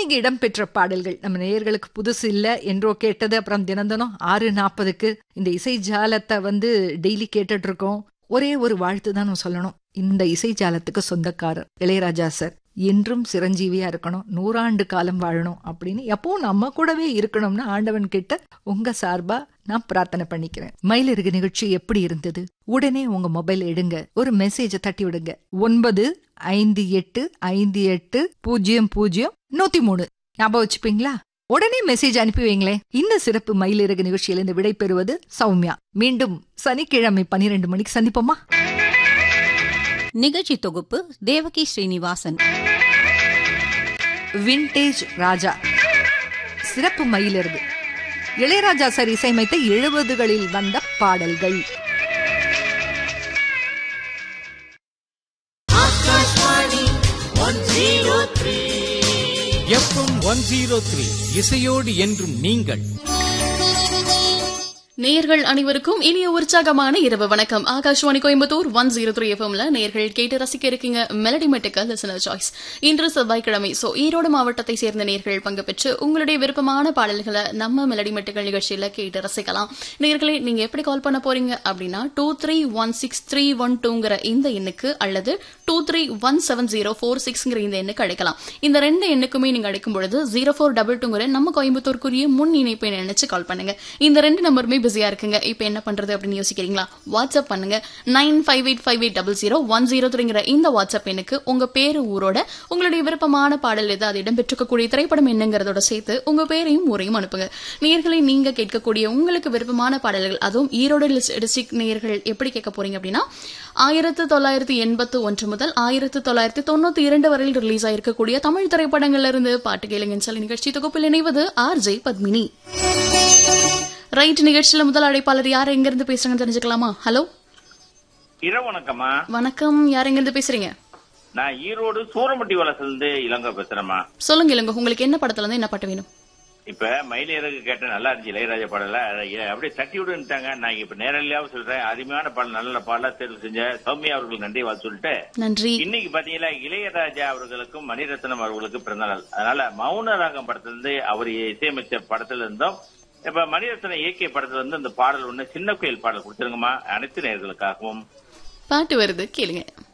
இன்னைக்கு இடம்பெற்ற பாடல்கள் நம்ம நேயர்களுக்கு புதுசு இல்ல என்றோ கேட்டது அப்புறம் தினம் தினம் ஆறு நாற்பதுக்கு இந்த இசை ஜாலத்தை வந்து டெய்லி கேட்டுட்டு இருக்கோம் ஒரே ஒரு வாழ்த்து தான் நான் சொல்லணும் இந்த இசை ஜாலத்துக்கு சொந்தக்காரர் இளையராஜா சார் என்றும் சிரஞ்சீவியா இருக்கணும் நூறாண்டு காலம் வாழணும் அப்படின்னு எப்பவும் நம்ம கூடவே இருக்கணும்னு ஆண்டவன் கிட்ட உங்க சார்பா நான் பிரார்த்தனை பண்ணிக்கிறேன் மயிலிறகு நிகழ்ச்சி எப்படி இருந்தது உடனே உங்க மொபைல் எடுங்க ஒரு மெசேஜ தட்டி விடுங்க ஒன்பது ஐந்து எட்டு ஐந்து எட்டு பூஜ்ஜியம் பூஜ்ஜியம் நூத்தி மூணு ஞாபகம் வச்சுப்பீங்களா உடனே மெசேஜ் அனுப்பி வைங்களேன் இந்த சிறப்பு மயிலிறகு நிகழ்ச்சியிலிருந்து விடை பெறுவது சௌமியா மீண்டும் சனிக்கிழமை பனிரெண்டு மணிக்கு சந்திப்போமா நிகழ்ச்சி தொகுப்பு தேவகி ஸ்ரீனிவாசன் விண்டேஜ் ராஜா சிறப்பு மயிலிறகு இளையராஜா சார் இசையமைத்த எழுபதுகளில் வந்த பாடல்கள் எஃப்எம் ஒன் ஜீரோ த்ரீ இசையோடு என்றும் நீங்கள் நேர்கள் அனைவருக்கும் இனிய உற்சாகமான இரவு வணக்கம் Akashvani Coimbatore one zero three எஃப்எம்ல நேர்கள் கேட்டு ரசிக்க இருக்கீங்க மெலடி மெட்டுக்கல் லிசனர் சாய்ஸ் இன்று செவ்வாய்க்கிழமை சோ ஈரோடு மாவட்டத்தை சேர்ந்த நேர்கள் பங்கு பெற்று உங்களுடைய விருப்பமான பாடல்களை நம்ம மெலடி மெட்டுக்கள் நிகழ்ச்சியில கேட்டு ரசிக்கலாம் நேர்களே நீங்க எப்படி கால் பண்ண போறீங்க அப்படின்னா two three one six three one டூங்கிற இந்த எண்ணுக்கு அல்லது two three one seven zero four சிக்ஸ்ங்கிற இந்த எண்ணுக்கு அழைக்கலாம் இந்த ரெண்டு எண்ணுக்குமே நீங்க அழைக்கும் பொழுது ஜீரோ ஃபோர் டபுள் டூங்கிற நம்ம கோயம்புத்தூருக்குரிய முன் இணைப்பை நினைச்சு கால் பண்ணுங்க இந்த ரெண்டு நம்பருமே பிஸியா இருக்குங்க இப்போ என்ன பண்றது அப்படின்னு யோசிக்கிறீங்களா வாட்ஸ்அப் பண்ணுங்க nine five eight five eight double zero one zero த்ரீங்கிற இந்த வாட்ஸ்அப் எண்ணுக்கு உங்க பேரு ஊரோட உங்களுடைய விருப்பமான பாடல் எது அது இடம்பெற்றிருக்கக்கூடிய திரைப்படம் என்னங்கிறதோட சேர்த்து உங்க பேரையும் ஊரையும் அனுப்புங்க நேர்களை நீங்க கேட்கக்கூடிய உங்களுக்கு விருப்பமான பாடல்கள் அதுவும் ஈரோடு டிஸ்ட்ரிக்ட் நேர்கள் எப்படி கேட்க போறீங்க அப்படின்னா ஆயிரத்து தொள்ளாயிரத்தி எண்பத்து ஒன்று முதல் ஆயிரத்து தொள்ளாயிரத்தி தொண்ணூத்தி இரண்டு வரையில் ரிலீஸ் ஆயிருக்கக்கூடிய தமிழ் திரைப்படங்கள்ல இருந்து பாட்டு கேளுங்கன்னு சொல்லி நிகழ்ச்சி தொகுப்பில் இணைவது ஆர் ஜே பத்மினி ரைட் நிகழ்ச்சியில முதல் அழைப்பாளர் யார் எங்க இருந்து பேசுறாங்கன்னு தெரிஞ்சுக்கலாமா ஹலோ இரவு வணக்கம்மா வணக்கம் யார் எங்க இருந்து பேசுறீங்க நான் ஈரோடு சூரமட்டி வலசுல இருந்து இளங்க பேசுறேம்மா சொல்லுங்க இல்லங்க உங்களுக்கு என்ன படத்துல இருந்து என்ன பாட்டு வேணும் இப்ப மயிலேறகு கேட்ட நல்லா இருந்துச்சு இளையராஜா பாடல அதை அப்படியே தட்டி விடுன்ட்டாங்க நான் இப்ப நேரடியாவும் சொல்றேன் அருமையான பாடல் நல்ல பாடலா தேர்வு செஞ்ச சௌமியா அவர்களுக்கு நன்றி வாழ்த்து சொல்லிட்டு நன்றி இன்னைக்கு பாத்தீங்கன்னா இளையராஜா அவர்களுக்கும் மணிரத்னம் அவர்களுக்கும் பிறந்த நாள் அதனால மௌன ராகம் படத்துல இருந்து அவர் இசையமைச்ச படத்துல இருந்தும் இப்ப மணிரத்னம் இயக்கிய படத்துல இருந்து இந்த பாடல் ஒண்ணு சின்ன கோயில் பாடல் கொடுத்துருங்கம்மா அனைத்து நேர்களுக்காகவும் பாட்டு வருது கேளுங்க